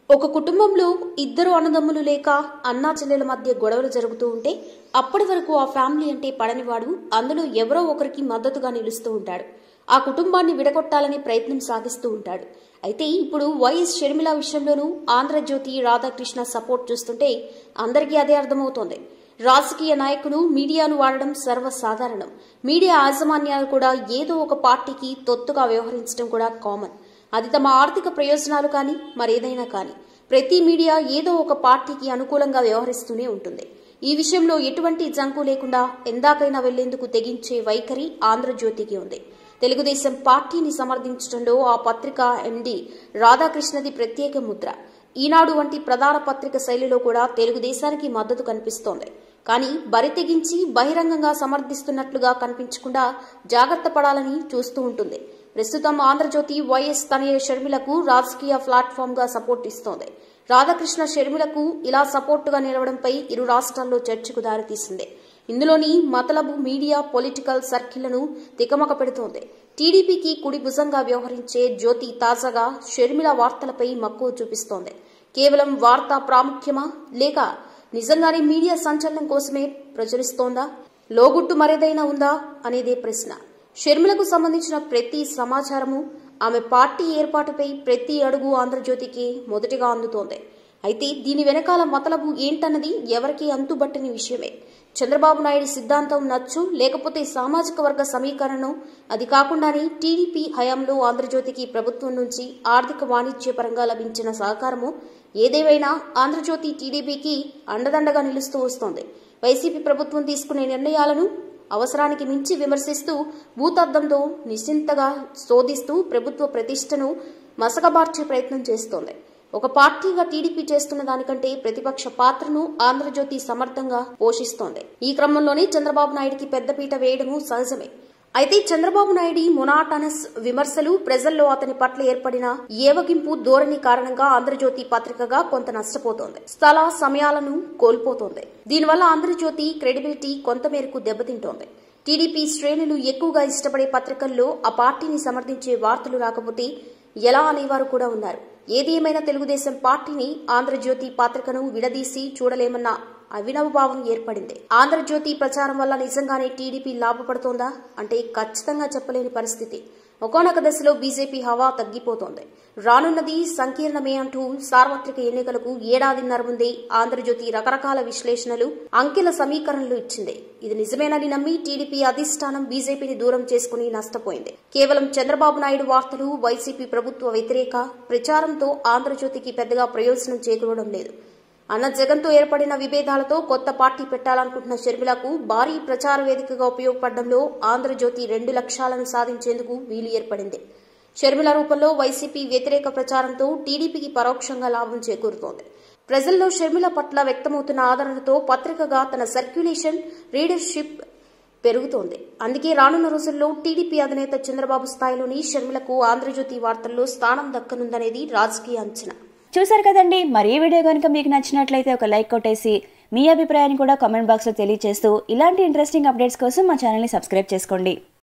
ఒక కుటుంబంలో ఇద్దరు అన్నదమ్ములు లేక అన్నా చెల్లెల మధ్య గొడవలు జరుగుతూ ఉంటే అప్పటి వరకు ఆ ఫ్యామిలీ అంటే పడనివాడు అందులో ఎవరో ఒకరికి మద్దతుగా నిలుస్తూ ఉంటాడు ఆ కుటుంబాన్ని విడగొట్టాలని ప్రయత్నం సాగిస్తూ ఉంటాడు అయితే ఇప్పుడు వైఎస్ షర్మిల విషయంలోనూ ఆంధ్రజ్యోతి రాధాకృష్ణ సపోర్ట్ చూస్తుంటే అందరికీ అదే అర్థమవుతోంది రాజకీయ నాయకులు మీడియాను వాడడం సర్వసాధారణం మీడియా యాజమాన్యాలు కూడా ఏదో ఒక పార్టీకి తొత్తుగా వ్యవహరించడం కూడా కామన్ అది తమ ఆర్థిక ప్రయోజనాలు కానీ మరేదైనా కానీ ప్రతి మీడియా ఏదో ఒక పార్టీకి అనుకూలంగా వ్యవహరిస్తూనే ఉంటుంది ఈ విషయంలో ఎటువంటి జంకు లేకుండా ఎందాకైనా వెళ్లేందుకు తెగించే వైఖరి ఆంధ్రజ్యోతికి ఉంది తెలుగుదేశం పార్టీని సమర్థించడంలో ఆ పత్రిక ఎండి రాధాకృష్ణది ప్రత్యేక ముద్ర ఈనాడు వంటి ప్రధాన పత్రిక శైలిలో కూడా తెలుగుదేశానికి మద్దతు కనిపిస్తోంది కానీ బరి తెగించి బహిరంగంగా సమర్థిస్తున్నట్లుగా కనిపించకుండా జాగ్రత్త పడాలని చూస్తూ ఉంటుంది ప్రస్తుతం ఆంధ్రజ్యోతి వైఎస్ తనయ షర్మిలకు రాజకీయ ప్లాట్ఫామ్ గా సపోర్ట్ ఇస్తోంది రాధాకృష్ణ షర్మిలకు ఇలా సపోర్టుగా నిలవడంపై ఇరు రాష్ట్రాల్లో చర్చకు దారితీసింది ఇందులోని మతలబు మీడియా పొలిటికల్ సర్కిళ్లను తికమక పెడుతోంది టీడీపీకి కుడి భుజంగా వ్యవహరించే జ్యోతి తాజాగా షర్మిల వార్తలపై మక్కువ చూపిస్తోంది కేవలం వార్త ప్రాముఖ్యమా లేక నిజంగానే మీడియా సంచలనం కోసమే ప్రచురిస్తోందా లోగుట్టు మరేదైనా ఉందా అనేదే ప్రశ్న షర్మిలకు సంబంధించిన ప్రతి సమాచారము ఆమె పార్టీ ఏర్పాటుపై ప్రతి అడుగు ఆంధ్రజ్యోతికి మొదటిగా అందుతోంది అయితే దీని వెనకాల మతలబు ఏంటన్నది ఎవరికీ అంతుబట్టని విషయమే చంద్రబాబు నాయుడు సిద్ధాంతం నచ్చు లేకపోతే సామాజిక వర్గ సమీకరణం అది కాకుండానే టీడీపీ హయాంలో ఆంధ్రజ్యోతికి ప్రభుత్వం నుంచి ఆర్థిక వాణిజ్యపరంగా లభించిన సహకారము ఏదేమైనా ఆంధ్రజ్యోతి టీడీపీకి అండదండగా నిలుస్తూ వస్తోంది వైసీపీ ప్రభుత్వం తీసుకునే నిర్ణయాలను అవసరానికి మించి విమర్శిస్తూ భూతద్దంతో నిశ్చింతగా శోధిస్తూ ప్రభుత్వ ప్రతిష్టను మసకబార్చే ప్రయత్నం చేస్తోంది ఒక పార్టీగా టీడీపీ చేస్తున్న దానికంటే ప్రతిపక్ష పాత్రను ఆంధ్రజ్యోతి సమర్థంగా పోషిస్తోంది ఈ క్రమంలోనే చంద్రబాబు నాయుడికి పెద్దపీట వేయడము సహజమే అయితే చంద్రబాబు నాయుడి మొనాటనస్ విమర్శలు ప్రజల్లో అతని పట్ల ఏర్పడిన ఏవగింపు ధోరణి కారణంగా ఆంధ్రజ్యోతి పత్రికగా కొంత నష్టపోతోంది స్థల సమయాలను కోల్పోతోంది దీనివల్ల ఆంధ్రజ్యోతి క్రెడిబిలిటీ కొంతమేరకు దెబ్బతింటోంది టీడీపీ శ్రేణులు ఎక్కువగా ఇష్టపడే పత్రికల్లో ఆ పార్టీని సమర్థించే వార్తలు రాకపోతే ఎలా అనేవారు కూడా ఉన్నారు ఏది ఏమైనా తెలుగుదేశం పార్టీని ఆంధ్రజ్యోతి పత్రికను విడదీసి చూడలేమన్న అవినవభావం ఏర్పడింది ఆంధ్రజ్యోతి ప్రచారం వల్ల నిజంగానే టీడీపీ లాభపడుతోందా అంటే ఖచ్చితంగా చెప్పలేని పరిస్థితి ఒకనొక దశలో బీజేపీ హవా తగ్గిపోతోంది రానున్నది సంకీర్ణమే అంటూ సార్వత్రిక ఎన్నికలకు ఏడాదిన్నర ముందే ఆంధ్రజ్యోతి రకరకాల విశ్లేషణలు అంకెల సమీకరణలు ఇచ్చింది ఇది నిజమేనని నమ్మి టీడీపీ అధిష్టానం బీజేపీని దూరం చేసుకుని నష్టపోయింది కేవలం చంద్రబాబు నాయుడు వార్తలు వైసీపీ ప్రభుత్వ వ్యతిరేక ప్రచారంతో ఆంధ్రజ్యోతికి పెద్దగా ప్రయోజనం చేకూరడం లేదు అన్న జగన్తో ఏర్పడిన విభేదాలతో కొత్త పార్టీ పెట్టాలనుకుంటున్న షర్మిలకు భారీ ప్రచార వేదికగా ఉపయోగపడడంలో ఆంధ్రజ్యోతి రెండు లక్ష్యాలను సాధించేందుకు వీలు ఏర్పడింది షర్మిల రూపంలో వైసీపీ వ్యతిరేక ప్రచారంతో టీడీపీకి పరోక్షంగా లాభం చేకూరుతోంది ప్రజల్లో షర్మిల పట్ల వ్యక్తమవుతున్న ఆదరణతో పత్రికగా తన సర్క్యులేషన్ రీడర్షిప్ పెరుగుతోంది అందుకే రానున్న రోజుల్లో టీడీపీ అధినేత చంద్రబాబు స్థాయిలోని షర్మిలకు ఆంధ్రజ్యోతి వార్తల్లో స్థానం దక్కనుందనేది రాజకీయ అంచనా చూసారు కదండి మరి ఈ వీడియో కనుక మీకు నచ్చినట్లయితే ఒక లైక్ కొట్టేసి మీ అభిప్రాయాన్ని కూడా కామెంట్ బాక్స్లో తెలియజేస్తూ ఇలాంటి ఇంట్రెస్టింగ్ అప్డేట్స్ కోసం మా ఛానల్ని సబ్స్క్రైబ్ చేసుకోండి